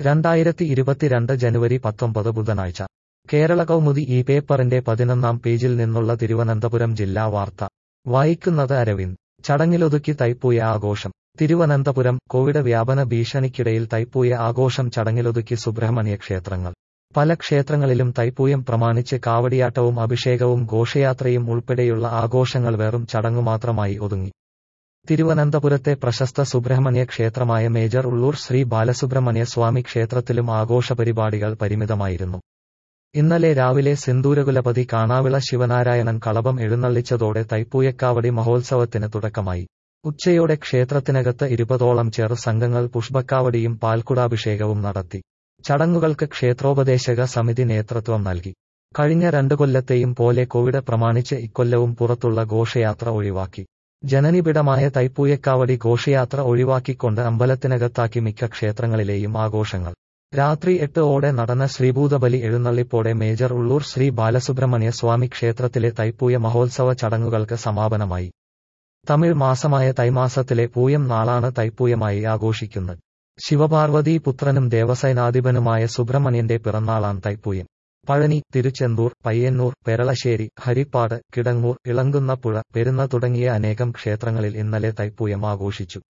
രണ്ടായിരത്തി ഇരുപത്തിരണ്ട് ജനുവരി പത്തൊമ്പത് ബുധനാഴ്ച കേരള കൗമുദി ഈ പേപ്പറിന്റെ പതിനൊന്നാം പേജിൽ നിന്നുള്ള തിരുവനന്തപുരം ജില്ലാ വാർത്ത വായിക്കുന്നത് അരവിന്ദ് ചടങ്ങിലൊതുക്കി തൈപ്പൂയ ആഘോഷം തിരുവനന്തപുരം കോവിഡ് വ്യാപന ഭീഷണിക്കിടയിൽ തൈപ്പൂയ ആഘോഷം ചടങ്ങിലൊതുക്കി സുബ്രഹ്മണ്യ ക്ഷേത്രങ്ങൾ പല ക്ഷേത്രങ്ങളിലും തൈപ്പൂയം പ്രമാണിച്ച് കാവടിയാട്ടവും അഭിഷേകവും ഘോഷയാത്രയും ഉൾപ്പെടെയുള്ള ആഘോഷങ്ങൾ വെറും ചടങ്ങുമാത്രമായി ഒതുങ്ങി തിരുവനന്തപുരത്തെ പ്രശസ്ത സുബ്രഹ്മണ്യ ക്ഷേത്രമായ മേജർ ഉള്ളൂർ ശ്രീ ബാലസുബ്രഹ്മണ്യ സ്വാമി ക്ഷേത്രത്തിലും ആഘോഷ പരിപാടികൾ പരിമിതമായിരുന്നു ഇന്നലെ രാവിലെ സിന്ദൂരകുലപതി കാണാവിള ശിവനാരായണൻ കളഭം എഴുന്നള്ളിച്ചതോടെ തൈപ്പൂയക്കാവടി മഹോത്സവത്തിന് തുടക്കമായി ഉച്ചയോടെ ക്ഷേത്രത്തിനകത്ത് ഇരുപതോളം ചെറു സംഘങ്ങൾ പുഷ്പക്കാവടിയും പാൽക്കുടാഭിഷേകവും നടത്തി ചടങ്ങുകൾക്ക് ക്ഷേത്രോപദേശക സമിതി നേതൃത്വം നൽകി കഴിഞ്ഞ രണ്ടു കൊല്ലത്തെയും പോലെ കോവിഡ് പ്രമാണിച്ച് ഇക്കൊല്ലവും പുറത്തുള്ള ഘോഷയാത്ര ഒഴിവാക്കി ജനനിബിഡമായ തൈപ്പൂയക്കാവടി ഘോഷയാത്ര ഒഴിവാക്കിക്കൊണ്ട് അമ്പലത്തിനകത്താക്കി മിക്ക ക്ഷേത്രങ്ങളിലെയും ആഘോഷങ്ങൾ രാത്രി എട്ട് ഓടെ നടന്ന ശ്രീഭൂതബലി എഴുന്നള്ളിപ്പോടെ മേജർ ഉള്ളൂർ ശ്രീ ബാലസുബ്രഹ്മണ്യ സ്വാമി ക്ഷേത്രത്തിലെ തൈപ്പൂയ മഹോത്സവ ചടങ്ങുകൾക്ക് സമാപനമായി തമിഴ് മാസമായ തൈമാസത്തിലെ പൂയം നാളാണ് തൈപ്പൂയമായി ആഘോഷിക്കുന്നത് ശിവപാർവതി പുത്രനും ദേവസൈനാധിപനുമായ സുബ്രഹ്മണ്യന്റെ പിറന്നാളാണ് തൈപ്പൂയം പഴനി തിരുച്ചെന്തൂർ പയ്യന്നൂർ പെരളശ്ശേരി ഹരിപ്പാട് കിടങ്ങൂർ ഇളങ്കുന്നപ്പുഴ പെരുന്ന തുടങ്ങിയ അനേകം ക്ഷേത്രങ്ങളിൽ ഇന്നലെ തൈപ്പൂയം ആഘോഷിച്ചു